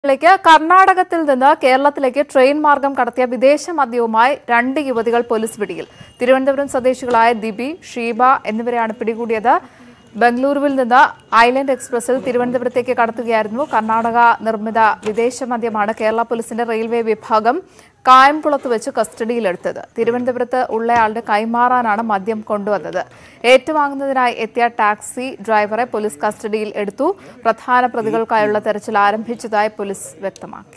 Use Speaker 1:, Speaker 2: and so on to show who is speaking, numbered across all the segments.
Speaker 1: ിലേക്ക് കർണാടകത്തിൽ നിന്ന് കേരളത്തിലേക്ക് ട്രെയിൻ മാർഗം കടത്തിയ വിദേശ മദ്യവുമായി രണ്ട് യുവതികൾ പോലീസ് പിടിയിൽ തിരുവനന്തപുരം സ്വദേശികളായ ദിബി ഷീബ എന്നിവരെയാണ് പിടികൂടിയത് ബംഗളൂരുവിൽ നിന്ന് ഐലൻഡ് എക്സ്പ്രസിൽ തിരുവനന്തപുരത്തേക്ക് കടത്തുകയായിരുന്നു കർണാടക നിർമ്മിത വിദേശ മദ്യമാണ് കേരള പോലീസിന്റെ റെയിൽവേ വിഭാഗം കായംകുളത്ത് വെച്ച് കസ്റ്റഡിയിലെടുത്തത് തിരുവനന്തപുരത്ത് ഉള്ളയാളുടെ കൈമാറാനാണ് മദ്യം കൊണ്ടുവന്നത് ഏറ്റുവാങ്ങുന്നതിനായി എത്തിയ ടാക്സി ഡ്രൈവറെ പോലീസ് കസ്റ്റഡിയിൽ എടുത്തു പ്രധാന പ്രതികൾക്കായുള്ള തെരച്ചിൽ ആരംഭിച്ചതായി പോലീസ് വ്യക്തമാക്കി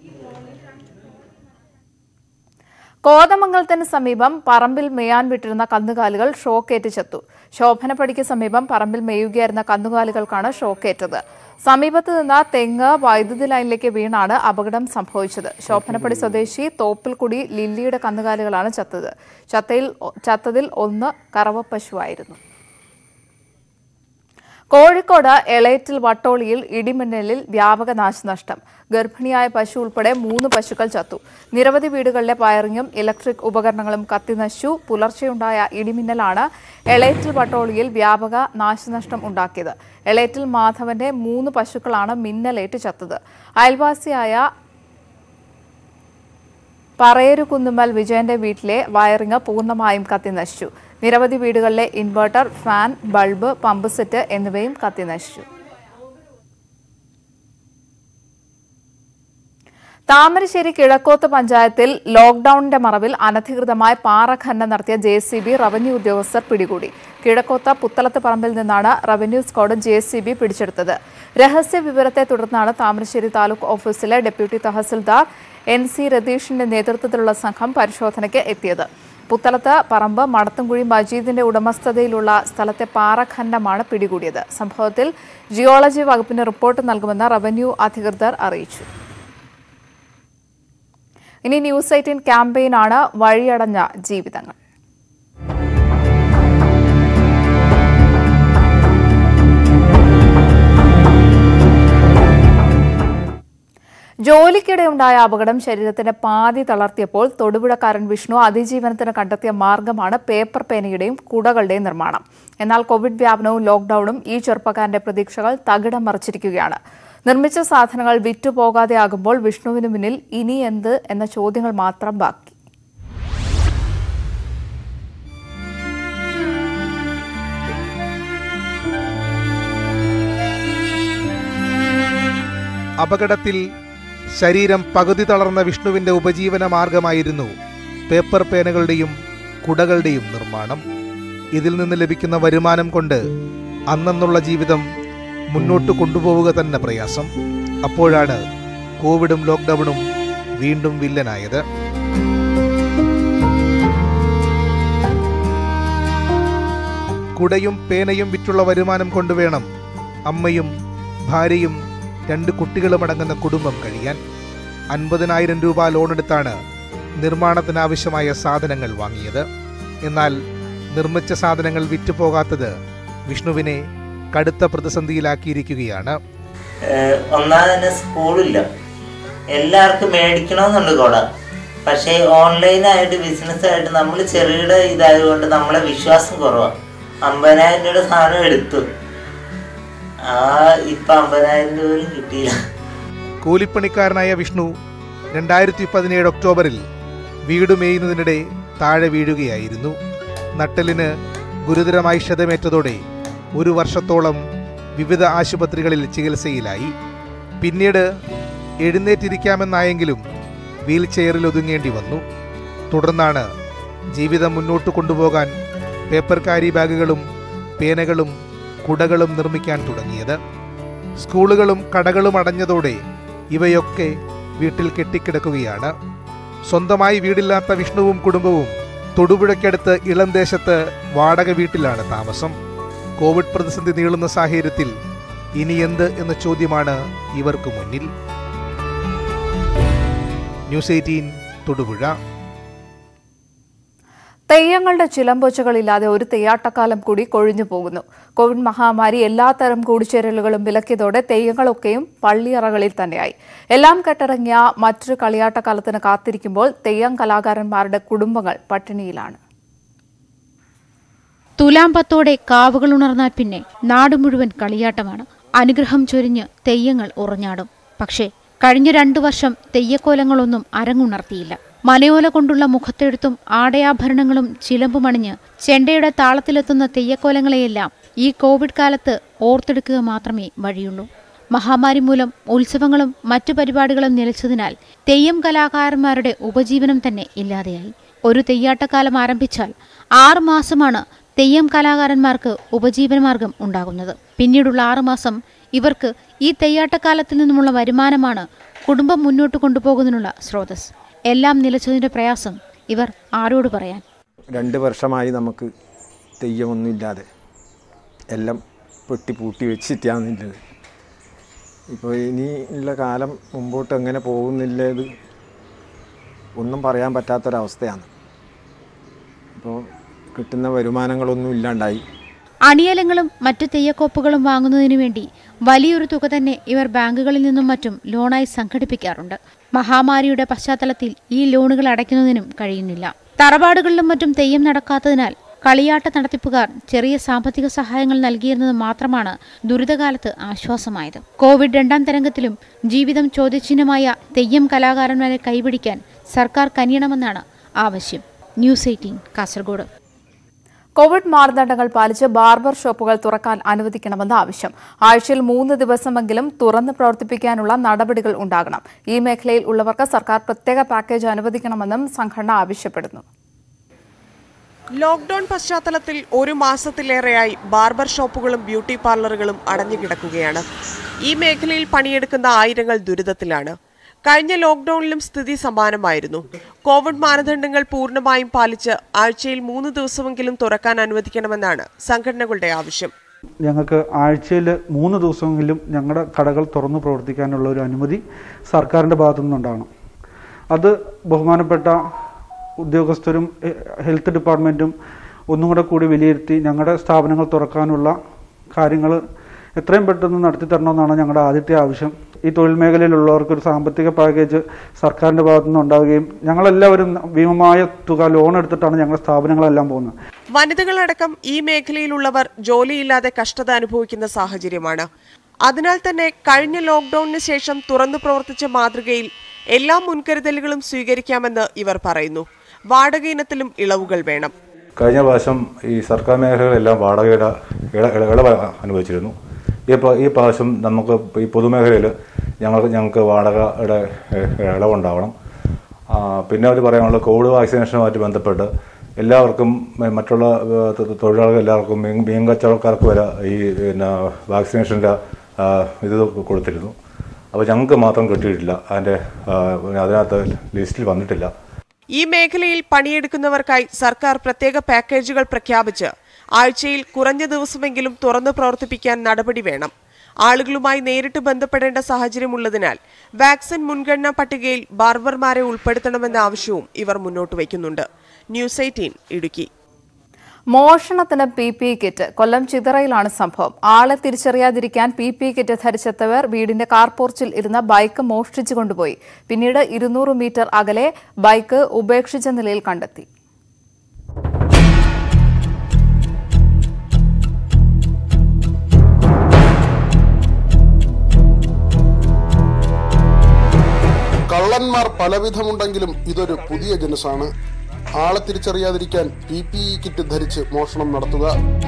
Speaker 1: കോതമംഗലത്തിന് സമീപം പറമ്പിൽ മേയാൻ വിട്ടിരുന്ന കന്നുകാലികൾ ഷോക്കേറ്റ് ചത്തു ശോഭനപ്പടിക്ക് സമീപം പറമ്പിൽ മേയുകയായിരുന്ന കന്നുകാലികൾക്കാണ് ഷോക്കേറ്റത് സമീപത്ത് നിന്ന് തെങ്ങ് വൈദ്യുതി ലൈനിലേക്ക് വീണാണ് അപകടം സംഭവിച്ചത് ശോഭനപ്പടി സ്വദേശി തോപ്പിൽക്കുടി ലില്ലിയുടെ കന്നുകാലികളാണ് ചത്തത് ചത്തയിൽ ചത്തതിൽ ഒന്ന് കറവ പശുവായിരുന്നു കോഴിക്കോട് എളേറ്റിൽ വട്ടോളിയിൽ ഇടിമിന്നലിൽ വ്യാപക നാശനഷ്ടം ഗർഭിണിയായ പശു ഉൾപ്പെടെ മൂന്ന് പശുക്കൾ ചത്തു നിരവധി വീടുകളിലെ വയറിങ്ങും ഇലക്ട്രിക് ഉപകരണങ്ങളും കത്തിനശിച്ചു പുലർച്ചെയുണ്ടായ ഇടിമിന്നലാണ് എളേറ്റിൽ വട്ടോളിയിൽ വ്യാപക നാശനഷ്ടം ഉണ്ടാക്കിയത് എളേറ്റിൽ മാധവന്റെ മൂന്ന് പശുക്കളാണ് മിന്നലേറ്റ് ചത്തത് അയൽവാസിയായ പറയേരുകുന്നുമ്മൽ വിജയന്റെ വീട്ടിലെ വയറിംഗ് പൂർണ്ണമായും കത്തിനശിച്ചു നിരവധി വീടുകളിലെ inverter fan bulb pump set എന്നിവയും കത്തിനശിച്ചു താമരശ്ശേരി കിഴക്കോത്ത് പഞ്ചായത്തിൽ ലോക്ഡൌണിന്റെ മറവിൽ അനധികൃതമായി പാറ ഖനനം നടത്തിയ ജെ സി ബി റവന്യൂ ഉദ്യോഗസ്ഥർ പിടികൂടി കിഴക്കോത്ത് പുത്തലത്ത് പറമ്പിൽ നിന്നാണ് revenue squad J C B പിടിച്ചെടുത്തത് രഹസ്യ വിവരത്തെ തുടർന്നാണ് താമരശ്ശേരി താലൂക്ക് ഓഫീസിലെ ഡെപ്യൂട്ടി തഹസിൽദാർ എൻ സി രതീഷിന്റെ നേതൃത്വത്തിലുള്ള സംഘം പരിശോധനയ്ക്ക് എത്തിയത് പുത്തലത്ത് പറമ്പ് മടത്തുംകുഴി മജീദിന്റെ ഉടമസ്ഥതയിലുള്ള സ്ഥലത്തെ പാറ ഖനനമാണ് പിടികൂടിയത് സംഭവത്തിൽ ജിയോളജി വകുപ്പിന് റിപ്പോർട്ട് നൽകുമെന്ന് റവന്യൂ അധികൃതർ അറിയിച്ചു ഇനി ന്യൂസ് എയ്റ്റീൻ ക്യാമ്പയിനാണ് വഴിയടഞ്ഞ ജീവിതങ്ങൾ ജോലിക്കിടെ ഉണ്ടായ അപകടം ശരീരത്തിന്റെ പാതി തളർത്തിയപ്പോൾ തൊടുപുഴക്കാരൻ വിഷ്ണു അതിജീവനത്തിന് കണ്ടെത്തിയ മാർഗമാണ് പേപ്പർ പേനയുടെയും കുടകളുടെയും നിർമ്മാണം എന്നാൽ കോവിഡ് വ്യാപനവും ലോക്ഡൌണും ഈ ചെറുപ്പക്കാരന്റെ പ്രതീക്ഷകൾ തകിടം മറിച്ചിരിക്കുകയാണ് നിർമ്മിച്ച സാധനങ്ങൾ വിറ്റുപോകാതെയാകുമ്പോൾ വിഷ്ണുവിന് മുന്നിൽ ഇനി എന്ത് എന്ന ചോദ്യങ്ങൾ മാത്രം ബാക്കി
Speaker 2: അപകടത്തിൽ ശരീരം പകുതി തളർന്ന വിഷ്ണുവിന്റെ ഉപജീവന മാർഗമായിരുന്നു പേപ്പർ പേനകളുടെയും കുടകളുടെയും നിർമ്മാണം ഇതിൽ നിന്ന് ലഭിക്കുന്ന വരുമാനം കൊണ്ട് അന്നെന്നുള്ള ജീവിതം മുന്നോട്ട് കൊണ്ടുപോവുക തന്നെ പ്രയാസം അപ്പോഴാണ് കോവിഡും ലോക്ക്ഡൌണും വീണ്ടും വില്ലനായത് കുടയും പേനയും വിറ്റുള്ള വരുമാനം കൊണ്ടുവേണം അമ്മയും ഭാര്യയും രണ്ട് കുട്ടികളുമടങ്ങുന്ന കുടുംബം കഴിയാൻ അൻപതിനായിരം രൂപ ലോണെടുത്താണ് നിർമ്മാണത്തിനാവശ്യമായ സാധനങ്ങൾ വാങ്ങിയത് എന്നാൽ നിർമ്മിച്ച സാധനങ്ങൾ വിറ്റുപോകാത്തത് വിഷ്ണുവിനെ കടുത്ത പ്രതിസന്ധിയിലാക്കിയിരിക്കുകയാണ്
Speaker 3: ഏഹ് ഒന്നാമത് തന്നെ സ്കൂളില്ല എല്ലാവർക്കും മേടിക്കണമെന്നുണ്ട് കുട പക്ഷേ ഓൺലൈനായിട്ട് ബിസിനസ്സായിട്ട് നമ്മൾ ചെറുകിട ഇതായതുകൊണ്ട് നമ്മളെ വിശ്വാസം കുറവാണ് അമ്പതിനായിരം രൂപയുടെ സാധനം എടുത്തു ആ ഇപ്പം അമ്പതിനായിരം രൂപ പോലും കിട്ടിയില്ല
Speaker 2: കൂലിപ്പണിക്കാരനായ വിഷ്ണു രണ്ടായിരത്തി പതിനേഴ് ഒക്ടോബറിൽ വീട് മേയുന്നതിനിടെ താഴെ വീഴുകയായിരുന്നു നട്ടലിന് ഗുരുതരമായി ക്ഷതമേറ്റതോടെ ഒരു വർഷത്തോളം വിവിധ ആശുപത്രികളിൽ ചികിത്സയിലായി പിന്നീട് എഴുന്നേറ്റിരിക്കാമെന്നായെങ്കിലും വീൽ ചെയറിൽ ഒതുങ്ങേണ്ടി വന്നു തുടർന്നാണ് ജീവിതം മുന്നോട്ട് കൊണ്ടുപോകാൻ പേപ്പർ കാരി ബാഗുകളും പേനകളും കുടകളും നിർമ്മിക്കാൻ തുടങ്ങിയത് സ്കൂളുകളും കടകളും അടഞ്ഞതോടെ ഇവയൊക്കെ വീട്ടിൽ കെട്ടിക്കിടക്കുകയാണ് സ്വന്തമായി വീടില്ലാത്ത വിഷ്ണുവും കുടുംബവും തൊടുപുഴയ്ക്കടുത്ത് ഇളം ദേശത്ത് വാടക വീട്ടിലാണ് താമസം കോവിഡ് പ്രതിസന്ധി നീളുന്ന സാഹചര്യത്തിൽ ഇനി എന്ത് എന്ന ചോദ്യമാണ് ഇവർക്ക് മുന്നിൽ ന്യൂസ് എയ്റ്റീൻ തൊടുപുഴ
Speaker 1: തെയ്യങ്ങളുടെ ചിലമ്പൊച്ചകളില്ലാതെ ഒരു തെയ്യാട്ടക്കാലം കൂടി കൊഴിഞ്ഞു പോകുന്നു കോവിഡ് മഹാമാരി എല്ലാത്തരം കൂടിച്ചേരലുകളും വിലക്കിയതോടെ തെയ്യങ്ങളൊക്കെയും പള്ളിയറകളിൽ തന്നെയായി എല്ലാം കെട്ടിറങ്ങിയ മറ്റൊരു കളിയാട്ടക്കാലത്തിന് കാത്തിരിക്കുമ്പോൾ തെയ്യം കലാകാരന്മാരുടെ കുടുംബങ്ങൾ പട്ടിണിയിലാണ്
Speaker 4: തുലാമ്പത്തോടെ കാവുകൾ ഉണർന്നാൽ പിന്നെ നാട് മുഴുവൻ കളിയാട്ടമാണ് അനുഗ്രഹം ചൊരിഞ്ഞ് തെയ്യങ്ങൾ ഉറഞ്ഞാടും പക്ഷേ കഴിഞ്ഞ രണ്ടു വർഷം തെയ്യക്കോലങ്ങളൊന്നും അരങ്ങുണർത്തിയില്ല മനയോല കൊണ്ടുള്ള മുഖത്തെഴുത്തും ആടയാഭരണങ്ങളും ചിലമ്പുമണിഞ്ഞ് ചെണ്ടയുടെ താളത്തിലെത്തുന്ന തെയ്യക്കോലങ്ങളെയെല്ലാം ഈ കോവിഡ് കാലത്ത് ഓർത്തെടുക്കുക മാത്രമേ വഴിയുള്ളൂ മഹാമാരി മൂലം ഉത്സവങ്ങളും മറ്റു പരിപാടികളും നിലച്ചതിനാൽ തെയ്യം കലാകാരന്മാരുടെ ഉപജീവനം തന്നെ ഇല്ലാതെയായി ഒരു തെയ്യാട്ടക്കാലം ആരംഭിച്ചാൽ ആറ് മാസമാണ് തെയ്യം കലാകാരന്മാർക്ക് ഉപജീവനമാർഗം ഉണ്ടാകുന്നത് പിന്നീടുള്ള ആറുമാസം ഇവർക്ക് ഈ തെയ്യാട്ടക്കാലത്തിൽ നിന്നുമുള്ള വരുമാനമാണ് കുടുംബം മുന്നോട്ട് കൊണ്ടുപോകുന്നതിനുള്ള സ്രോതസ് എല്ലാം നിലച്ചതിന്റെ പ്രയാസം ഇവർ ആരോട് പറയാൻ
Speaker 5: രണ്ട് വർഷമായി നമുക്ക് തെയ്യമൊന്നുമില്ലാതെ എല്ലാം പെട്ടി പൂട്ടി വെച്ചിട്ടാന്നുള്ളത് ഇപ്പോൾ ഇനി ഉള്ള കാലം മുമ്പോട്ട് എങ്ങനെ പോകുന്നില്ലേത് ഒന്നും പറയാൻ പറ്റാത്തൊരവസ്ഥയാണ് ഇപ്പോൾ കിട്ടുന്ന വരുമാനങ്ങളൊന്നും ഇല്ലാണ്ടായി
Speaker 4: അണിയലങ്ങളും മറ്റു തെയ്യക്കോപ്പുകളും വാങ്ങുന്നതിനു വേണ്ടി വലിയൊരു തുക തന്നെ ഇവർ ബാങ്കുകളിൽ നിന്നും മറ്റും ലോണായി സംഘടിപ്പിക്കാറുണ്ട് മഹാമാരിയുടെ പശ്ചാത്തലത്തിൽ ഈ ലോണുകൾ അടയ്ക്കുന്നതിനും കഴിയുന്നില്ല തറവാടുകളിലും മറ്റും തെയ്യം നടക്കാത്തതിനാൽ കളിയാട്ട നടത്തിപ്പുകാർ ചെറിയ സാമ്പത്തിക സഹായങ്ങൾ നൽകിയിരുന്നത് മാത്രമാണ് ദുരിതകാലത്ത് ആശ്വാസമായത് കോവിഡ് രണ്ടാം തരംഗത്തിലും ജീവിതം ചോദ്യചിഹ്നമായ തെയ്യം കലാകാരന്മാരെ കൈപിടിക്കാൻ സർക്കാർ കനിയണമെന്നാണ് ആവശ്യം ന്യൂസ് എയ്റ്റീൻ കാസർഗോഡ്
Speaker 1: കോവിഡ് മാനദണ്ഡങ്ങൾ പാലിച്ച് ബാർബർ ഷോപ്പുകൾ തുറക്കാൻ അനുവദിക്കണമെന്ന് ആവശ്യം ആഴ്ചയിൽ മൂന്ന് ദിവസമെങ്കിലും തുറന്ന് പ്രവർത്തിപ്പിക്കാനുള്ള നടപടികൾ ഉണ്ടാകണം ഈ മേഖലയിൽ ഉള്ളവർക്ക് സർക്കാർ പ്രത്യേക പാക്കേജ് അനുവദിക്കണമെന്നും സംഘടന ആവശ്യപ്പെടുന്നു
Speaker 6: ലോക്ഡൌൺ പശ്ചാത്തലത്തിൽ ഒരു മാസത്തിലേറെയായി ബാർബർ ഷോപ്പുകളും ബ്യൂട്ടി പാർലറുകളും അടഞ്ഞുകിടക്കുകയാണ് ഈ മേഖലയിൽ പണിയെടുക്കുന്ന ആയിരങ്ങൾ ദുരിതത്തിലാണ് കഴിഞ്ഞ ലോക്ഡൌണിലും സ്ഥിതി സമാനമായിരുന്നു കോവിഡ് മാനദണ്ഡങ്ങൾ പൂർണ്ണമായും പാലിച്ച് ആഴ്ചയിൽ മൂന്ന് ദിവസമെങ്കിലും തുറക്കാൻ അനുവദിക്കണമെന്നാണ് സംഘടനകളുടെ ആവശ്യം
Speaker 7: ഞങ്ങൾക്ക് ആഴ്ചയിൽ മൂന്ന് ദിവസമെങ്കിലും ഞങ്ങളുടെ കടകൾ തുറന്നു പ്രവർത്തിക്കാനുള്ള ഒരു അനുമതി സർക്കാരിൻ്റെ ഭാഗത്തു നിന്നുണ്ടാകണം അത് ബഹുമാനപ്പെട്ട ഉദ്യോഗസ്ഥരും എ- ഹെൽത്ത് ഡിപ്പാർട്ട്മെൻറ്റും ഒന്നും കൂടെ കൂടി വിലയിരുത്തി ഞങ്ങളുടെ സ്ഥാപനങ്ങൾ തുറക്കാനുള്ള കാര്യങ്ങൾ എത്രയും പെട്ടെന്ന് നടത്തി തരണമെന്നാണ് ഞങ്ങളുടെ ആദ്യത്തെ ആവശ്യം ഈ തൊഴിൽ മേഖലയിലുള്ളവർക്ക് ഒരു സാമ്പത്തിക പാക്കേജ് സർക്കാരിൻ്റെ ഭാഗത്തു നിന്ന് ഉണ്ടാവുകയും ഞങ്ങളെല്ലാവരും ഭീമമായ തുക ലോൺ എടുത്തിട്ടാണ് ഞങ്ങളുടെ സ്ഥാപനങ്ങളെല്ലാം പോകുന്നത്
Speaker 6: വനിതകളടക്കം ഈ മേഖലയിലുള്ളവർ ജോലിയില്ലാതെ കഷ്ടത അനുഭവിക്കുന്ന സാഹചര്യമാണ് അതിനാൽ തന്നെ കഴിഞ്ഞ ലോക്ഡൌണിന് ശേഷം തുറന്നു പ്രവർത്തിച്ച മാതൃകയിൽ എല്ലാ മുൻകരുതലുകളും സ്വീകരിക്കാമെന്ന് ഇവർ പറയുന്നു വാടക ഇനത്തിലും ഇളവുകൾ വേണം
Speaker 8: കഴിഞ്ഞ പ്രാവശ്യം ഈ സർക്കാർ മേഖലകളെല്ലാം വാടകയുടെ ഇള- ഇള- ഇളവ് അനുഭവിച്ചിരുന്നു ഈ പ്ര- ഈ പ്രാവശ്യം നമുക്ക് ഈ പൊതുമേഖലയിൽ ഞങ്ങൾക്ക് ഞങ്ങൾക്ക് വാടകയുടെ ഏഹ്, ഇളവുണ്ടാവണം ആ, പിന്നെ അവർ പറയാനുള്ളത് കോവിഡ് വാക്സിനേഷനുമായിട്ട് ബന്ധപ്പെട്ട് എല്ലാവർക്കും മ- മറ്റുള്ള ഏഹ്, തൊ- തൊഴിലാളികൾ എല്ലാവർക്കും മീൻ മീൻ കച്ചവടക്കാർക്ക് വരെ ഈ പിന്നെ വാക്സിനേഷൻ്റെ ആ, ഇത് കൊടുത്തിരുന്നു അപ്പോൾ ഞങ്ങൾക്ക് മാത്രം കിട്ടിയിട്ടില്ല അതിൻ്റെ ആ, അതിനകത്ത് ലിസ്റ്റിൽ വന്നിട്ടില്ല
Speaker 6: ഈ മേഖലയിൽ പണിയെടുക്കുന്നവർക്കായി സർക്കാർ പ്രത്യേക പാക്കേജുകൾ പ്രഖ്യാപിച്ച് ആഴ്ചയിൽ കുറഞ്ഞ ദിവസമെങ്കിലും തുറന്നു പ്രവർത്തിപ്പിക്കാൻ നടപടി വേണം ആളുകളുമായി നേരിട്ട് ബന്ധപ്പെടേണ്ട സാഹചര്യമുള്ളതിനാൽ വാക്സിൻ മുൻഗണനാ പട്ടികയിൽ ബാർബർമാരെ ഉൾപ്പെടുത്തണമെന്ന ആവശ്യവും ഇവർ മുന്നോട്ട് വയ്ക്കുന്നുണ്ട് ന്യൂസ് എയ്റ്റീൻ ഇടുക്കി
Speaker 1: മോഷണത്തിന് പി പി കിറ്റ് കൊല്ലം ചിതറയിലാണ് സംഭവം ആളെ തിരിച്ചറിയാതിരിക്കാൻ പി പി കിറ്റ് ധരിച്ചെത്തവർ വീടിന്റെ കാർപോർച്ചിൽ ഇരുന്ന ബൈക്ക് മോഷ്ടിച്ചു കൊണ്ടുപോയി പിന്നീട് ഇരുന്നൂറ് മീറ്റർ അകലെ ബൈക്ക് ഉപേക്ഷിച്ച നിലയിൽ കണ്ടെത്തി
Speaker 9: കള്ളന്മാർ പലവിധമുണ്ടെങ്കിലും ഇതൊരു പുതിയ ജനുസാണ് ആളെ തിരിച്ചറിയാതിരിക്കാൻ പി പി ഇ കിറ്റ് ധരിച്ച് മോഷണം നടത്തുക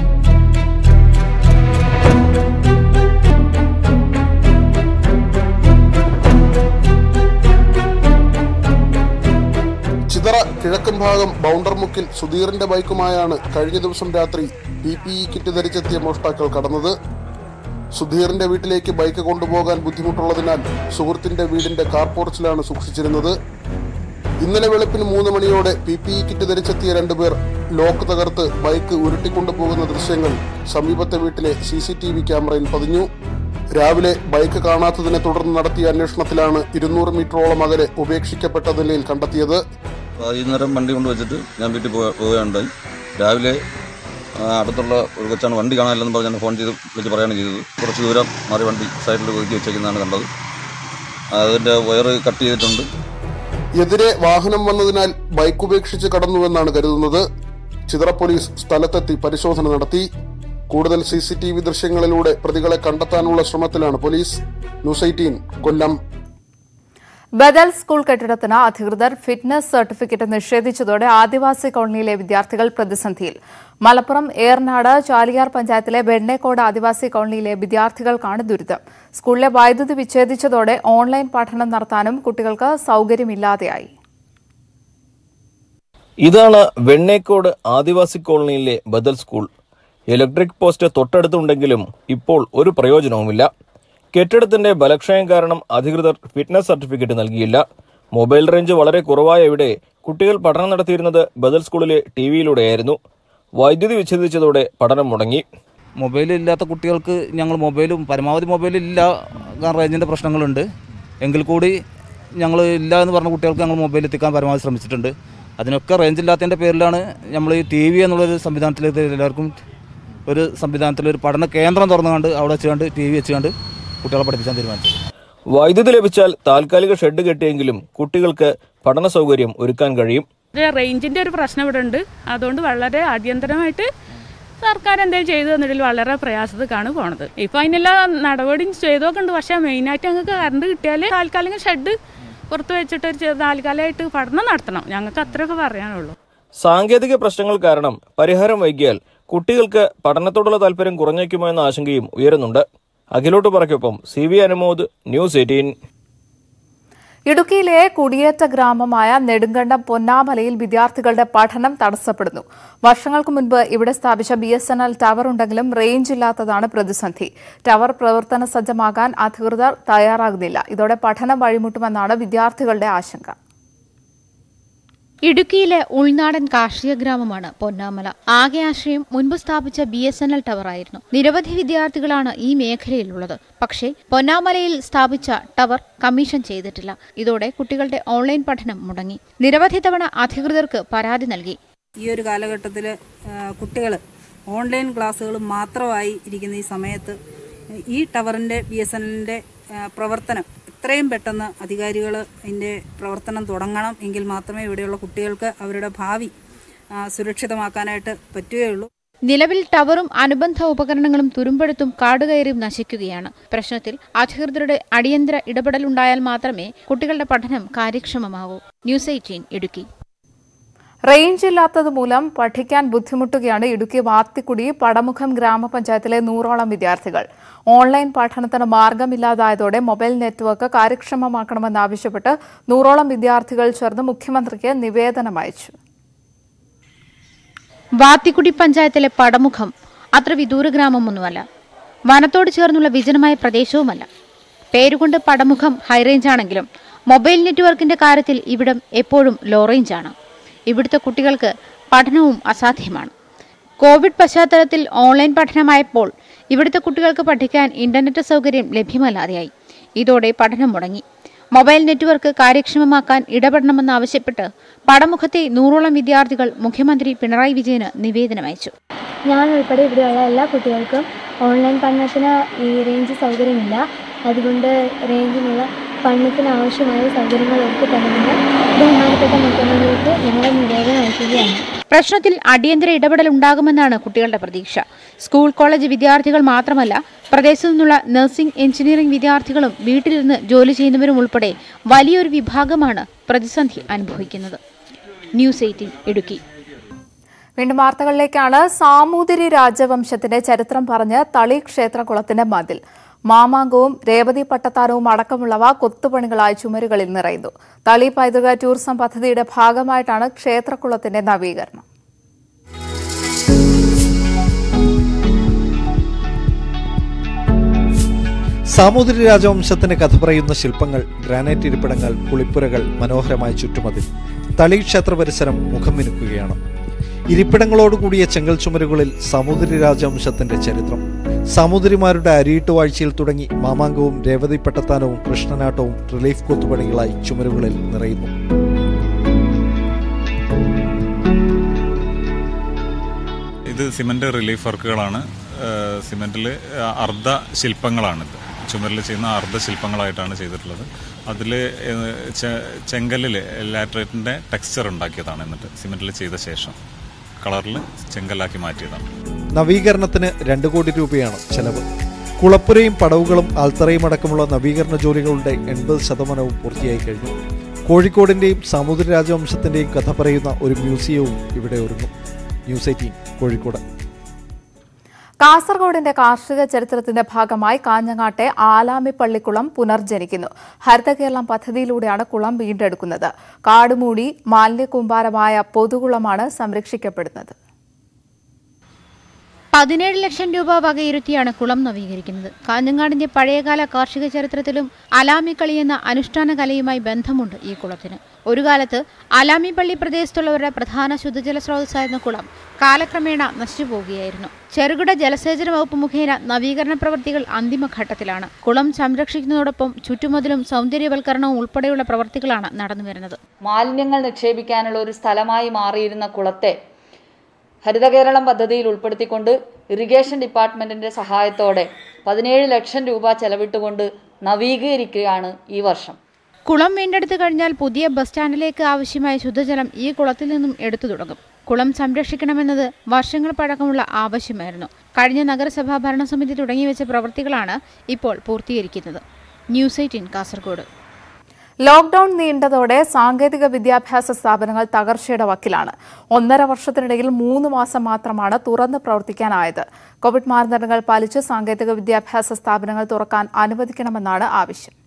Speaker 9: ചിതറ കിഴക്കൻ ഭാഗം ബൗണ്ടർമുക്കിൽ സുധീറിന്റെ ബൈക്കുമായാണ് കഴിഞ്ഞ ദിവസം രാത്രി പി പി ഇ കിറ്റ് ധരിച്ചെത്തിയ മോഷ്ടാക്കൾ കടന്നത് സുധീറിന്റെ വീട്ടിലേക്ക് ബൈക്ക് കൊണ്ടുപോകാൻ ബുദ്ധിമുട്ടുള്ളതിനാൽ സുഹൃത്തിന്റെ വീടിന്റെ കാർ പോർച്ചിലാണ് സൂക്ഷിച്ചിരുന്നത് ഇന്നലെ വെളുപ്പിന് മൂന്ന് മണിയോടെ പി പി ഇ കിറ്റ് ധരിച്ചെത്തിയ രണ്ടുപേർ ലോക്ക് തകർത്ത് ബൈക്ക് ഉരുട്ടിക്കൊണ്ടുപോകുന്ന ദൃശ്യങ്ങൾ സമീപത്തെ വീട്ടിലെ സി സി ടി വി ക്യാമറയിൽ പതിഞ്ഞു രാവിലെ ബൈക്ക് കാണാത്തതിനെ തുടർന്ന് നടത്തിയ അന്വേഷണത്തിലാണ് ഇരുന്നൂറ് മീറ്ററോളം അകലെ ഉപേക്ഷിക്കപ്പെട്ട നിലയിൽ കണ്ടെത്തിയത്
Speaker 10: വൈകുന്നേരം വണ്ടി കൊണ്ട് വെച്ചിട്ട് ഞാൻ വീട്ടിൽ പോവുക പോവുകയുണ്ടായി രാവിലെ ആ, അടുത്തുള്ള ഒരു കൊച്ചാണ് വണ്ടി കാണാനില്ലെന്ന് പറഞ്ഞാണ് ഫോൺ ചെയ്ത് വിളിച്ച് പറയുകയാണ് ചെയ്തത് കുറച്ച് ദൂരം മാറി വണ്ടി സൈഡിൽ ഒതുക്കി വെച്ചേക്കുന്നതാണ് കണ്ടത് അതിൻ്റെ വയറ് കട്ട് ചെയ്തിട്ടുണ്ട്
Speaker 9: എതിരെ വാഹനം വന്നതിനാൽ ബൈക്ക് ഉപേക്ഷിച്ച് കടന്നുവെന്നാണ് കരുതുന്നത് ചിതറ പോലീസ് സ്ഥലത്തെത്തി പരിശോധന നടത്തി കൂടുതൽ സി സി ടി വി ദൃശ്യങ്ങളിലൂടെ പ്രതികളെ കണ്ടെത്താനുള്ള ശ്രമത്തിലാണ് പോലീസ് ന്യൂസ് എയ്റ്റീൻ കൊല്ലം
Speaker 1: ബദൽ സ്കൂൾ കെട്ടിടത്തിന് അധികൃതർ ഫിറ്റ്നസ് സർട്ടിഫിക്കറ്റ് നിഷേധിച്ചതോടെ ആദിവാസി കോളനിയിലെ വിദ്യാർത്ഥികൾ പ്രതിസന്ധിയിൽ മലപ്പുറം ഏർനാട് ചാലിയാർ പഞ്ചായത്തിലെ വെണ്ണേക്കോട് ആദിവാസി കോളനിയിലെ വിദ്യാർത്ഥികൾക്കാണ് ദുരിതം സ്കൂളിലെ വൈദ്യുതി വിച്ഛേദിച്ചതോടെ ഓൺലൈൻ പഠനം നടത്താനും കുട്ടികൾക്ക് സൌകര്യമില്ലാതെയായി
Speaker 11: ഇതാണ് വെണ്ണേക്കോട് ആദിവാസി കോളനിയിലെ ബദൽ സ്കൂൾ ഇലക്ട്രിക് പോസ്റ്റ് തൊട്ടടുത്തുണ്ടെങ്കിലും ഇപ്പോൾ ഒരു പ്രയോജനവുമില്ല കെട്ടിടത്തിന്റെ ബലക്ഷയം കാരണം അധികൃതർ ഫിറ്റ്നസ് സർട്ടിഫിക്കറ്റ് നൽകിയില്ല മൊബൈൽ റേഞ്ച് വളരെ കുറവായ ഇവിടെ കുട്ടികൾ പഠനം നടത്തിയിരുന്നത് ബദൽ സ്കൂളിലെ ടി വിയിലൂടെയായിരുന്നു വൈദ്യുതി വിച്ഛേദിച്ചതോടെ പഠനം മുടങ്ങി
Speaker 12: മൊബൈൽ ഇല്ലാത്ത കുട്ടികൾക്ക് ഞങ്ങൾ മൊബൈലും പരമാവധി മൊബൈൽ ഇല്ല കാരണം റേഞ്ചിൻ്റെ പ്രശ്നങ്ങളുണ്ട് എങ്കിൽ കൂടി ഞങ്ങൾ ഇല്ല എന്ന് പറഞ്ഞ കുട്ടികൾക്ക് ഞങ്ങൾ മൊബൈൽ എത്തിക്കാൻ പരമാവധി ശ്രമിച്ചിട്ടുണ്ട് അതിനൊക്കെ റേഞ്ച് ഇല്ലാത്തതിൻ്റെ പേരിലാണ് നമ്മൾ ഈ ടി വി എന്നുള്ളൊരു സംവിധാനത്തിലേക്ക് എല്ലാവർക്കും ഒരു സംവിധാനത്തിൽ ഒരു പഠന കേന്ദ്രം തുറന്നുകൊണ്ട് അവിടെ വെച്ചുകൊണ്ട് ടി വി വെച്ചുകൊണ്ട് കുട്ടികളെ പഠിപ്പിക്കാൻ തീരുമാനിച്ചു
Speaker 11: വൈദ്യുതി ലഭിച്ചാൽ താൽക്കാലിക ഷെഡ് കെട്ടിയെങ്കിലും കുട്ടികൾക്ക് പഠന സൗകര്യം ഒരുക്കാൻ കഴിയും
Speaker 13: ഇത് റേഞ്ചിന്റെ ഒരു പ്രശ്നം ഇവിടെ ഉണ്ട് അതുകൊണ്ട് വളരെ അടിയന്തരമായിട്ട് സർക്കാർ എന്തെങ്കിലും ചെയ്തു തന്നിട്ടില്ല വളരെ പ്രയാസത്തിക്കാണ് പോണത് ഇപ്പൊ അതിനെല്ലാ നടപടിയും ചെയ്തൊക്കെ ഉണ്ട് പക്ഷെ മെയിനായിട്ട് ഞങ്ങൾക്ക് കറണ്ട് കിട്ടിയാൽ താൽക്കാലിക ഷെഡ് പുറത്ത് വെച്ചിട്ട് ഒരു ചെറു- താൽക്കാലികമായിട്ട് പഠനം നടത്തണം ഞങ്ങൾക്ക് അത്രയൊക്കെ പറയാനുള്ളൂ
Speaker 11: സാങ്കേതിക പ്രശ്നങ്ങൾ കാരണം പരിഹാരം വൈകിയാൽ കുട്ടികൾക്ക് പഠനത്തോടുള്ള താല്പര്യം കുറഞ്ഞേക്കുമോ എന്ന ആശങ്കയും ഉയരുന്നുണ്ട് അഖിലോട്ട് പറയ്ക്കൊപ്പം C V Anumod news eighteen
Speaker 1: ഇടുക്കിയിലെ കുടിയേറ്റ ഗ്രാമമായ നെടുങ്കണ്ടം പൊന്നാമലയിൽ വിദ്യാർത്ഥികളുടെ പഠനം തടസ്സപ്പെടുന്നു വർഷങ്ങൾക്ക് മുൻപ് ഇവിടെ സ്ഥാപിച്ച B S N L tower ഉണ്ടെങ്കിലും റേഞ്ച് ഇല്ലാത്തതാണ് പ്രതിസന്ധി ടവർ പ്രവർത്തന സജ്ജമാകാൻ അധികൃതർ തയ്യാറാകുന്നില്ല ഇതോടെ പഠനം വഴിമുട്ടുമെന്നാണ് വിദ്യാർത്ഥികളുടെ ആശങ്ക
Speaker 4: ഇടുക്കിയിലെ ഉൾനാടൻ കാർഷിക ഗ്രാമമാണ് പൊന്നാമല ആകെ ആശ്രയം മുൻപ് സ്ഥാപിച്ച B S N L tower ആയിരുന്നു നിരവധി വിദ്യാർത്ഥികളാണ് ഈ മേഖലയിലുള്ളത് പക്ഷേ പൊന്നാമലയിൽ സ്ഥാപിച്ച ടവർ കമ്മീഷൻ ചെയ്തിട്ടില്ല ഇതോടെ കുട്ടികളുടെ ഓൺലൈൻ പഠനം മുടങ്ങി നിരവധി തവണ അധികൃതർക്ക് പരാതി നൽകി
Speaker 14: ഈ ഒരു കാലഘട്ടത്തിൽ കുട്ടികൾ ഓൺലൈൻ ക്ലാസ്സുകൾ മാത്രമായി ഇരിക്കുന്ന ഈ സമയത്ത് ഈ ടവറിൻ്റെ ബി എസ് എൻ എല്ലിൻ്റെ പ്രവർത്തനം എത്രയും പെട്ടെന്ന് അധികാരികൾ അതിൻ്റെ പ്രവർത്തനം തുടങ്ങണം എങ്കിൽ മാത്രമേ ഇവിടെയുള്ള കുട്ടികൾക്ക് അവരുടെ ഭാവി ആ, സുരക്ഷിതമാക്കാനായിട്ട് പറ്റുകയുള്ളൂ
Speaker 4: നിലവിൽ ടവറും അനുബന്ധ ഉപകരണങ്ങളും തുരുമ്പെടുത്തും കാടുകയറിയും നശിക്കുകയാണ് പ്രശ്നത്തിൽ അധികൃതരുടെ അടിയന്തര ഇടപെടലുണ്ടായാൽ മാത്രമേ കുട്ടികളുടെ പഠനം കാര്യക്ഷമമാകൂ ന്യൂസ് എയ്റ്റീൻ ഇടുക്കി
Speaker 1: റേഞ്ച് ഇല്ലാത്തത് മൂലം പഠിക്കാൻ ബുദ്ധിമുട്ടുകയാണ് ഇടുക്കി വാത്തിക്കുടി പടമുഖം ഗ്രാമപഞ്ചായത്തിലെ നൂറോളം വിദ്യാർത്ഥികൾ ഓൺലൈൻ പഠനത്തിന് മാർഗമില്ലാതായതോടെ മൊബൈൽ നെറ്റ്വർക്ക് കാര്യക്ഷമമാക്കണമെന്നാവശ്യപ്പെട്ട് നൂറോളം വിദ്യാർത്ഥികൾ ചേർന്ന് മുഖ്യമന്ത്രിക്ക് നിവേദനം അയച്ചു
Speaker 4: വാത്തിക്കുടി പഞ്ചായത്തിലെ പടമുഖം അത്ര വിദൂര ഗ്രാമമൊന്നുമല്ല വനത്തോട് ചേർന്നുള്ള വിജനമായ പ്രദേശവുമല്ല പേരുകൊണ്ട് പടമുഖം ഹൈറേഞ്ച് ആണെങ്കിലും മൊബൈൽ നെറ്റ്വർക്കിന്റെ കാര്യത്തിൽ ഇവിടം എപ്പോഴും ലോ റേഞ്ചാണ് ഇവിടുത്തെ കുട്ടികൾക്ക് പഠനവും അസാധ്യമാണ് കോവിഡ് പശ്ചാത്തലത്തിൽ ഓൺലൈൻ പഠനമായപ്പോൾ ഇവിടുത്തെ കുട്ടികൾക്ക് പഠിക്കാൻ ഇന്റർനെറ്റ് സൗകര്യം ലഭ്യമല്ലാതെയായി ഇതോടെ പഠനം മുടങ്ങി മൊബൈൽ നെറ്റ്വർക്ക് കാര്യക്ഷമമാക്കാൻ ഇടപെടണമെന്നാവശ്യപ്പെട്ട് പടമുഖത്തെ നൂറോളം വിദ്യാർത്ഥികൾ മുഖ്യമന്ത്രി പിണറായി വിജയന് നിവേദനം അയച്ചു
Speaker 15: ഞാൻ ഉൾപ്പെടെ ഇവിടെയുള്ള എല്ലാ കുട്ടികൾക്കും ഓൺലൈൻ പഠനത്തിന് ഈ റേഞ്ച് സൗകര്യമില്ല അതുകൊണ്ട് റേഞ്ചിനുള്ള പഠനത്തിന് ആവശ്യമായ സൗകര്യങ്ങൾ ഒരുക്കി തരണമെന്ന് ബഹുമാനപ്പെട്ട മുഖ്യമന്ത്രിക്ക് ഞങ്ങൾ നിവേദനം അയക്കുകയാണ്
Speaker 4: പ്രശ്നത്തിൽ അടിയന്തര ഇടപെടൽ ഉണ്ടാകുമെന്നാണ് കുട്ടികളുടെ പ്രതീക്ഷ സ്കൂൾ കോളേജ് വിദ്യാർത്ഥികൾ മാത്രമല്ല പ്രദേശത്തു നിന്നുള്ള നഴ്സിംഗ് എഞ്ചിനീയറിംഗ് വിദ്യാർത്ഥികളും വീട്ടിലിരുന്ന് ജോലി ചെയ്യുന്നവരും ഉൾപ്പെടെ വലിയൊരു വിഭാഗമാണ് പ്രതിസന്ധി അനുഭവിക്കുന്നത് ന്യൂസ് എയ്റ്റീൻ ഇടുക്കി
Speaker 1: വീണ്ടും വാർത്തകളിലേക്കാണ് സാമൂതിരി രാജവംശത്തിന്റെ ചരിത്രം പറഞ്ഞ് തളി ക്ഷേത്രകുളത്തിന്റെ മതിൽ മാമാങ്കവും രേവതി പട്ടത്താനവും അടക്കമുള്ളവ കൊത്തുപണികളായി ചുമരുകളിൽ നിറയുന്നു തളി പൈതൃക ടൂറിസം പദ്ധതിയുടെ ഭാഗമായിട്ടാണ് ക്ഷേത്രകുളത്തിന്റെ നവീകരണം
Speaker 16: സാമൂതിരി രാജവംശത്തിന്റെ കഥ പറയുന്ന ശില്പങ്ങൾ ഗ്രാനൈറ്റ് ഇരിപ്പിടങ്ങൾ കുളിപ്പുരകൾ മനോഹരമായ ചുറ്റുമതിൽ തളി ക്ഷേത്ര പരിസരം മുഖം മിനുക്കുകയാണ് ഇരിപ്പിടങ്ങളോടുകൂടിയ ചെങ്കൽ ചുമരുകളിൽ സാമൂതിരി രാജവംശത്തിന്റെ ചരിത്രം സാമൂതിരിമാരുടെ അരിയിട്ട് വാഴ്ചയിൽ തുടങ്ങി മാമാങ്കവും രേവതി പട്ടത്താനവും കൃഷ്ണനാട്ടവും റിലീഫ് കൊത്തുപണികളായി ചുമരുകളിൽ നിറയുന്നു
Speaker 17: ഇത് സിമന്റ് റിലീഫ് വർക്കുകളാണ് സിമെന്റിൽ അർദ്ധ ശില്പങ്ങളാണിത് ചുമരിൽ ചെയ്യുന്ന അർദ്ധ ശില്പങ്ങളായിട്ടാണ് ചെയ്തിട്ടുള്ളത് അതിൽ ചെങ്കല്ലിൽ ലാറ്ററേറ്റിൻ്റെ ടെക്സ്ചർ ഉണ്ടാക്കിയതാണ് എന്നിട്ട് സിമെന്റിൽ ചെയ്ത ശേഷം കളറിൽ ചെങ്കല്ലാക്കി മാറ്റിയതാണ്
Speaker 16: നവീകരണത്തിന് രണ്ട് കോടി രൂപയാണ് ചെലവ് കുളപ്പുരയും പടവുകളും ആൽത്തറയും അടക്കമുള്ള നവീകരണ ജോലികളുടെ എൺപത് ശതമാനവും പൂർത്തിയായി കഴിഞ്ഞു കോഴിക്കോടിന്റെയും സാമൂതിരി രാജവംശത്തിന്റെയും കഥ പറയുന്ന ഒരു മ്യൂസിയവും ഇവിടെ ഒരുങ്ങും ന്യൂസ് എയ്റ്റീൻ കോഴിക്കോട്
Speaker 1: കാസർഗോഡിന്റെ കാർഷിക ചരിത്രത്തിന്റെ ഭാഗമായി കാഞ്ഞങ്ങാട്ടെ ആലാമി പള്ളിക്കുളം പുനർജനിക്കുന്നു ഹരിത കേരളം പദ്ധതിയിലൂടെയാണ് കുളം വീണ്ടെടുക്കുന്നത് കാടുമൂടി മാലിന്യകൂമ്പാരമായ പൊതുകുളമാണ് സംരക്ഷിക്കപ്പെടുന്നത്
Speaker 4: പതിനേഴ് ലക്ഷം രൂപ വകയിരുത്തിയാണ് കുളം നവീകരിക്കുന്നത് കാഞ്ഞങ്ങാടിന്റെ പഴയകാല കാർഷിക ചരിത്രത്തിലും അലാമി കളി എന്ന അനുഷ്ഠാന കലയുമായി ബന്ധമുണ്ട് ഈ കുളത്തിന് ഒരു കാലത്ത് അലാമി പള്ളി പ്രദേശത്തുള്ളവരുടെ പ്രധാന ശുദ്ധജല സ്രോതസ്സായിരുന്ന കുളം കാലക്രമേണ നശിച്ചു പോവുകയായിരുന്നു ചെറുകിട ജലസേചന വകുപ്പ് മുഖേന നവീകരണ പ്രവൃത്തികൾ അന്തിമഘട്ടത്തിലാണ് കുളം സംരക്ഷിക്കുന്നതോടൊപ്പം ചുറ്റുമതിലും സൗന്ദര്യവൽക്കരണവും ഉൾപ്പെടെയുള്ള പ്രവൃത്തികളാണ് നടന്നുവരുന്നത്
Speaker 18: മാലിന്യങ്ങൾ നിക്ഷേപിക്കാനുള്ള ഒരു സ്ഥലമായി മാറിയിരുന്ന കുളത്തെ ഹരിതകേരളം പദ്ധതിയിൽ ഉൾപ്പെടുത്തിക്കൊണ്ട് ഇറിഗേഷൻ ഡിപ്പാർട്ട്മെന്റിന്റെ സഹായത്തോടെ പതിനേഴ് ലക്ഷം രൂപ ചെലവിട്ടുകൊണ്ട് നവീകരിക്കുകയാണ് ഈ വർഷം
Speaker 4: കുളം വീണ്ടെടുത്തു കഴിഞ്ഞാൽ പുതിയ ബസ് സ്റ്റാൻഡിലേക്ക് ആവശ്യമായ ശുദ്ധജലം ഈ കുളത്തിൽ നിന്നും എടുത്തു തുടങ്ങും കുളം സംരക്ഷിക്കണമെന്നത് വർഷങ്ങൾ പഴക്കമുള്ള ആവശ്യമായിരുന്നു കഴിഞ്ഞ നഗരസഭാ ഭരണസമിതി തുടങ്ങിവെച്ച പ്രവൃത്തികളാണ് ഇപ്പോൾ പൂർത്തീകരിക്കുന്നത് ന്യൂസ് എയ്റ്റീൻ കാസർഗോഡ്
Speaker 1: ലോക്ഡൌൺ നീണ്ടതോടെ സാങ്കേതിക വിദ്യാഭ്യാസ സ്ഥാപനങ്ങൾ തകർച്ചയുടെ വക്കിലാണ് ഒന്നര വർഷത്തിനിടയിൽ മൂന്ന് മാസം മാത്രമാണ് തുറന്ന് പ്രവർത്തിക്കാനായത് കോവിഡ് മാനദണ്ഡങ്ങൾ പാലിച്ച് സാങ്കേതിക വിദ്യാഭ്യാസ സ്ഥാപനങ്ങൾ തുറക്കാൻ അനുവദിക്കണമെന്നാണ് ആവശ്യം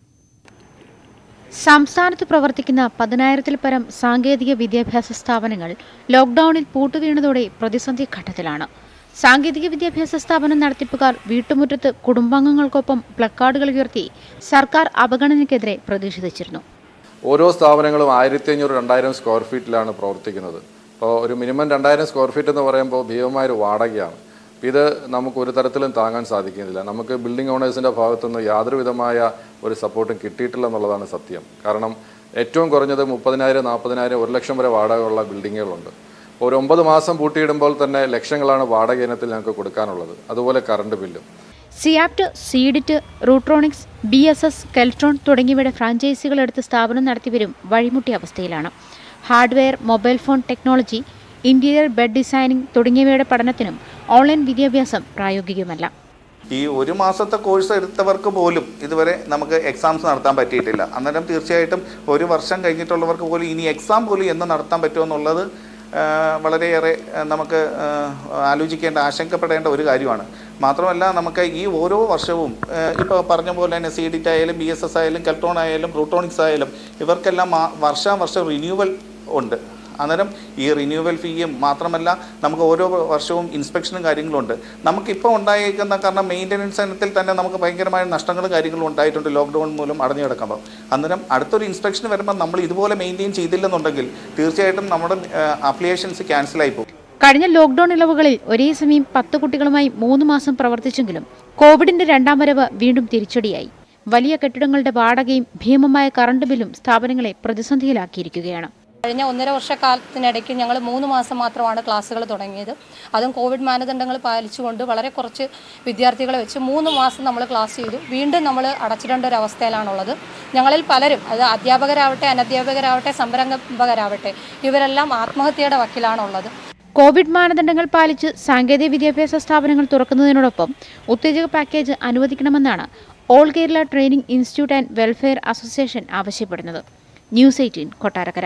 Speaker 4: സംസ്ഥാനത്ത് പ്രവർത്തിക്കുന്ന പതിനായിരത്തിൽ പരം സാങ്കേതിക വിദ്യാഭ്യാസ സ്ഥാപനങ്ങൾ ലോക്ഡൌണിൽ പൂട്ടുവീണതോടെ പ്രതിസന്ധി ഘട്ടത്തിലാണ് സാങ്കേതിക വിദ്യാഭ്യാസ സ്ഥാപനം നടത്തിപ്പുകാർ വീട്ടുമുറ്റത്ത് കുടുംബാംഗങ്ങൾക്കൊപ്പം പ്ലക്കാർഡുകൾ ഉയർത്തി സർക്കാർ അവഗണനയ്ക്കെതിരെ പ്രതിഷേധിച്ചിരുന്നു
Speaker 19: ഓരോ സ്ഥാപനങ്ങളും ആയിരത്തി അഞ്ഞൂറ് രണ്ടായിരം സ്ക്വയർ ഫീറ്റിലാണ് പ്രവർത്തിക്കുന്നത് അപ്പോൾ ഒരു മിനിമം രണ്ടായിരം സ്ക്വയർ ഫീറ്റ് എന്ന് പറയുമ്പോൾ ഭീമമായൊരു വാടകയാണ് അപ്പോൾ ഇത് നമുക്ക് ഒരു തരത്തിലും താങ്ങാൻ സാധിക്കുന്നില്ല നമുക്ക് ബിൽഡിംഗ് ഓണേഴ്സിൻ്റെ ഭാഗത്തുനിന്ന് യാതൊരു വിധമായ ഒരു സപ്പോർട്ടും കിട്ടിയിട്ടില്ല എന്നുള്ളതാണ് സത്യം കാരണം ഏറ്റവും കുറഞ്ഞത് മുപ്പതിനായിരം നാൽപ്പതിനായിരം ഒരു ലക്ഷം വരെ വാടകയുള്ള ബിൽഡിങ്ങുകളുണ്ട് അപ്പോൾ ഒരു ഒമ്പത് മാസം പൂട്ടിയിടുമ്പോൾ തന്നെ ലക്ഷങ്ങളാണ് വാടക ഇനത്തിൽ ഞങ്ങൾക്ക് കൊടുക്കാനുള്ളത് അതുപോലെ കറണ്ട് ബില്ലും
Speaker 4: സിയാപ്റ്റ് സീഡിറ്റ് Rutronix B S S Keltron തുടങ്ങിയവയുടെ ഫ്രാഞ്ചൈസികൾ എടുത്ത് സ്ഥാപനം നടത്തിവരും വഴിമുട്ടിയ അവസ്ഥയിലാണ് hardware mobile phone technology interior bed designing തുടങ്ങിയവയുടെ പഠനത്തിനും ഓൺലൈൻ വിദ്യാഭ്യാസം പ്രായോഗികമല്ല
Speaker 20: ഈ ഒരു മാസത്തെ കോഴ്സ് എടുത്തവർക്ക് പോലും ഇതുവരെ നമുക്ക് എക്സാംസ് നടത്താൻ പറ്റിയിട്ടില്ല അന്നേരം തീർച്ചയായിട്ടും ഒരു വർഷം കഴിഞ്ഞിട്ടുള്ളവർക്ക് പോലും ഇനി എക്സാം പോലും എന്ന് നടത്താൻ പറ്റുമെന്നുള്ളത് ആ, വളരെയേറെ ആ, നമുക്ക് ആ, ആലോചിക്കേണ്ട ആശങ്കപ്പെടേണ്ട ഒരു കാര്യമാണ് മാത്രമല്ല നമുക്ക് ഈ ഓരോ വർഷവും ഇപ്പോൾ പറഞ്ഞ പോലെ തന്നെ സി ഡിറ്റ് ആയാലും ബി എസ് എസ് ആയാലും കെൽട്രോൺ ആയാലും റൂട്ടോണിക്സ് ആയാലും ഇവർക്കെല്ലാം മാ- വർഷാവർഷം റിന്യൂവൽ ഉണ്ട് അന്നേരം ഈ റിന്യൂവൽ ഫീയും മാത്രമല്ല നമുക്ക് ഓരോ വർഷവും ഇൻസ്പെക്ഷനും കാര്യങ്ങളും ഉണ്ട് നമുക്കിപ്പോൾ ഉണ്ടായിരിക്കുന്ന കാരണം മെയിൻ്റനൻസ് ഇനത്തിൽ തന്നെ നമുക്ക് ഭയങ്കരമായ നഷ്ടങ്ങളും കാര്യങ്ങളും ഉണ്ടായിട്ടുണ്ട് ലോക്ക്ഡൗൺ മൂലം അടഞ്ഞു കിടക്കുമ്പോൾ അന്നേരം അടുത്തൊരു ഇൻസ്പെക്ഷൻ വരുമ്പോൾ നമ്മൾ ഇതുപോലെ മെയിൻറ്റെയിൻ ചെയ്തില്ലെന്നുണ്ടെങ്കിൽ തീർച്ചയായിട്ടും നമ്മുടെ അപ്ലിക്കേഷൻസ് ക്യാൻസലായി പോകും
Speaker 4: കഴിഞ്ഞ ലോക്ഡൌൺ ഇളവുകളിൽ ഒരേ സമയം പത്ത് കുട്ടികളുമായി മൂന്ന് മാസം പ്രവർത്തിച്ചെങ്കിലും കോവിഡിന്റെ രണ്ടാം വരവ് വീണ്ടും തിരിച്ചടിയായി വലിയ കെട്ടിടങ്ങളുടെ വാടകയും ഭീമമായ കറണ്ട് ബില്ലും സ്ഥാപനങ്ങളെ പ്രതിസന്ധിയിലാക്കിയിരിക്കുകയാണ്
Speaker 21: കഴിഞ്ഞ ഒന്നര വർഷക്കാലത്തിനിടയ്ക്ക് ഞങ്ങൾ മൂന്ന് മാസം മാത്രമാണ് ക്ലാസ്സുകൾ തുടങ്ങിയത് അതും കോവിഡ് മാനദണ്ഡങ്ങൾ പാലിച്ചുകൊണ്ട് വളരെ കുറച്ച് വിദ്യാർത്ഥികളെ വെച്ച് മൂന്ന് മാസം നമ്മൾ ക്ലാസ് ചെയ്തു വീണ്ടും നമ്മൾ അടച്ചിടേണ്ട ഒരു അവസ്ഥയിലാണുള്ളത് ഞങ്ങളിൽ പലരും അത് അധ്യാപകരാവട്ടെ അനധ്യാപകരാവട്ടെ സംരംഭകരാവട്ടെ ഇവരെല്ലാം ആത്മഹത്യയുടെ വക്കിലാണുള്ളത്
Speaker 4: കോവിഡ് മാനദണ്ഡങ്ങൾ പാലിച്ച് സാങ്കേതിക വിദ്യാഭ്യാസ സ്ഥാപനങ്ങൾ തുറക്കുന്നതിനോടൊപ്പം ഉത്തേജക പാക്കേജ് അനുവദിക്കണമെന്നാണ് all Kerala training institute and welfare association ആവശ്യപ്പെടുന്നത് ന്യൂസ് എയ്റ്റീൻ കൊട്ടാരക്കര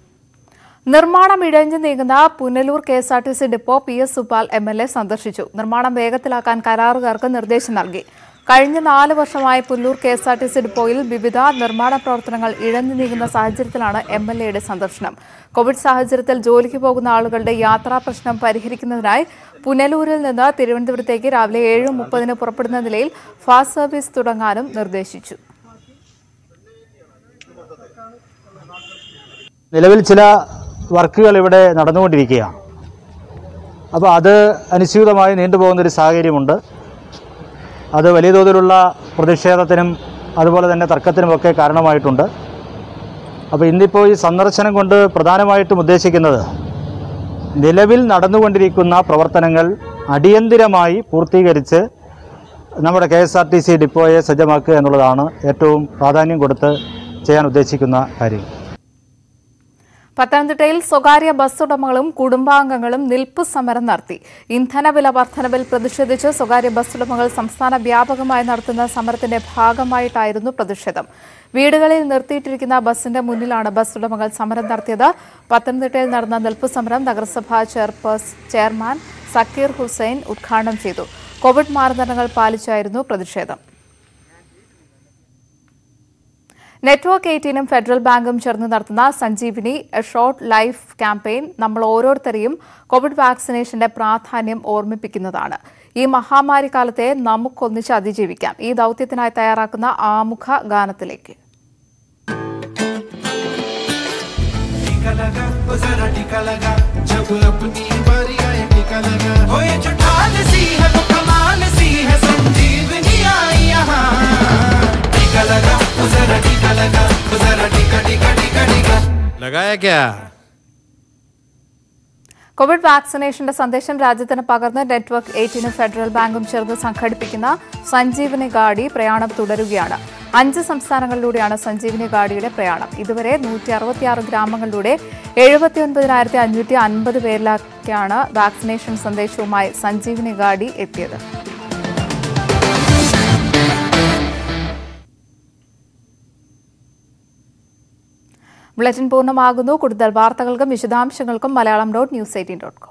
Speaker 1: നിർമ്മാണം ഇഴഞ്ഞു നീങ്ങുന്ന Punalur K S R T C depot P S Supal M L A സന്ദർശിച്ചു നിർമ്മാണം വേഗത്തിലാക്കാൻ കരാറുകാർക്ക് നിർദ്ദേശം നൽകി കഴിഞ്ഞ നാല് വർഷമായി Pullur K S R T C ഡിപ്പോയിൽ വിവിധ നിർമ്മാണ പ്രവർത്തനങ്ങൾ ഇഴഞ്ഞു നീങ്ങുന്ന സാഹചര്യത്തിലാണ് എം എൽ എയുടെ സന്ദർശനം കോവിഡ് സാഹചര്യത്തിൽ ജോലിക്ക് പോകുന്ന ആളുകളുടെ യാത്രാ പ്രശ്നം പരിഹരിക്കുന്നതിനായി പുനലൂരിൽ നിന്ന് തിരുവനന്തപുരത്തേക്ക് രാവിലെ ഏഴ് മുപ്പതിന് പുറപ്പെടുന്ന നിലയിൽ ഫാസ്റ്റ് സർവീസ് തുടങ്ങാനും നിർദ്ദേശിച്ചു
Speaker 22: നിലവിൽ ചില വർക്കുകൾ ഇവിടെ നടന്നുകൊണ്ടിരിക്കുകയാണ് അപ്പോൾ അത് അനിശ്ചിതമായി നീണ്ടുപോകുന്നൊരു സാഹചര്യമുണ്ട് അത് വലിയ തോതിലുള്ള പ്രതിഷേധത്തിനും അതുപോലെ തന്നെ തർക്കത്തിനുമൊക്കെ കാരണമായിട്ടുണ്ട് അപ്പോൾ ഇന്നിപ്പോൾ ഈ സന്ദർശനം കൊണ്ട് പ്രധാനമായിട്ടും ഉദ്ദേശിക്കുന്നത് നിലവിൽ നടന്നുകൊണ്ടിരിക്കുന്ന പ്രവർത്തനങ്ങൾ അടിയന്തിരമായി പൂർത്തീകരിച്ച് നമ്മുടെ K S R T C ഡിപ്പോയെ സജ്ജമാക്കുക എന്നുള്ളതാണ് ഏറ്റവും പ്രാധാന്യം കൊടുത്ത് ചെയ്യാൻ ഉദ്ദേശിക്കുന്ന കാര്യം
Speaker 1: പത്തനംതിട്ടയിൽ സ്വകാര്യ ബസ് ഉടമകളും കുടുംബാംഗങ്ങളും നിൽപ്പ് സമരം നടത്തി ഇന്ധനവില വർധനവിൽ പ്രതിഷേധിച്ച് സ്വകാര്യ ബസ് ഉടമകൾ സംസ്ഥാന വ്യാപകമായി നടത്തുന്ന സമരത്തിന്റെ ഭാഗമായിട്ടായിരുന്നു പ്രതിഷേധം വീടുകളിൽ നിർത്തിയിട്ടിരിക്കുന്ന ബസിന്റെ മുന്നിലാണ് ബസ് ഉടമകൾ സമരം നടത്തിയത് പത്തനംതിട്ടയിൽ നടന്ന നിൽപ്പ് സമരം നഗരസഭാ ചെയർപേഴ്സ് ചെയർമാൻ സക്കീർ ഹുസൈൻ ഉദ്ഘാടനം ചെയ്തു കോവിഡ് മാനദണ്ഡങ്ങൾ പാലിച്ചായിരുന്നു പ്രതിഷേധം നെറ്റ്വർക്ക് എയ്റ്റീനും ഫെഡറൽ ബാങ്കും ചേർന്ന് നടത്തുന്ന Sanjeevani a short life campaign നമ്മൾ ഓരോരുത്തരെയും കോവിഡ് വാക്സിനേഷന്റെ പ്രാധാന്യം ഓർമ്മിപ്പിക്കുന്നതാണ് ഈ മഹാമാരി കാലത്തെ നമുക്കൊന്നിച്ച് അതിജീവിക്കാം ഈ ദൗത്യത്തിനായി തയ്യാറാക്കുന്ന ആമുഖ ഗാനത്തിലേക്ക്
Speaker 2: टीका लगा ओ जरा टीका लगा जब अपनी बारी आए टीका लगा हो ये जो ढाल सी है वो कमाल सी है संजीवनी आई यहाँ टीका लगा ओ जरा टीका लगा ओ जरा टीका टीका टीका टीका लगाया क्या
Speaker 1: കോവിഡ് വാക്സിനേഷന്റെ സന്ദേശം രാജ്യത്തിന് പകർന്ന് നെറ്റ്വർക്ക് എയ്റ്റീനും ഫെഡറൽ ബാങ്കും ചേർന്ന് സംഘടിപ്പിക്കുന്ന സഞ്ജീവനി ഗാഡി പ്രയാണം തുടരുകയാണ് അഞ്ച് സംസ്ഥാനങ്ങളിലൂടെയാണ് സഞ്ജീവനി ഗാഡിയുടെ പ്രയാണം ഇതുവരെ നൂറ്റി അറുപത്തിയാറ് ഗ്രാമങ്ങളിലൂടെ എഴുപത്തി ഒൻപതിനായിരത്തി അഞ്ഞൂറ്റി അൻപത് പേരിലേക്കാണ് വാക്സിനേഷൻ സന്ദേശവുമായി സഞ്ജീവനി ഗാഡി എത്തിയത് ബുള്ളറ്റിൻ പൂർണ്ണമാകുന്നു കൂടുതൽ വാർത്തകൾക്കും വിശദാംശങ്ങൾക്കും Malayalam dot news eighteen dot com